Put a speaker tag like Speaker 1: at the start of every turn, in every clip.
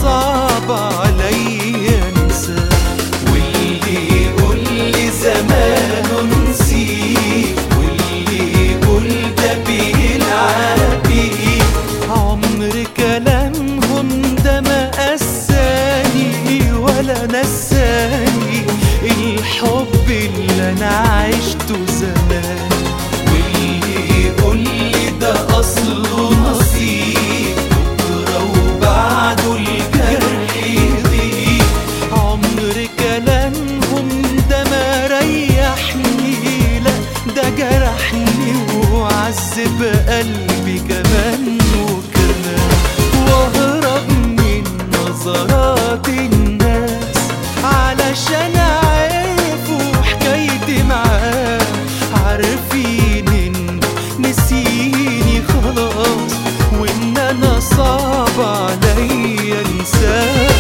Speaker 1: صعب عليا انساه واللي يقول لي زمانه نسيه واللي يقول ده بيلعب بيه عمر كلامهم ده ما قساني ولا نساني الحب اللي انا عشته زمان واللي يقول لي ده اصله نصيب بكره وبعده الجرح يضيق عمر كلامهم ده ما ريحني لا ده جرحني وعذب قلبي كمان وكمان واهرب من نظرات الناس علشان عرفوا حكايتي معاه عارفين ان نسيني خلاص وان انا صعب عليا انساه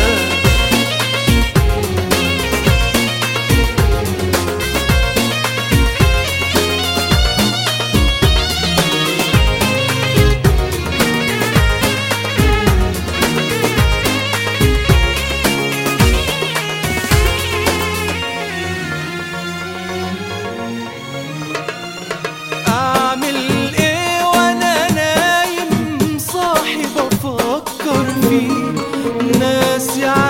Speaker 1: اعمل ايه وانا نايم صاحي بفكر فيه ناسي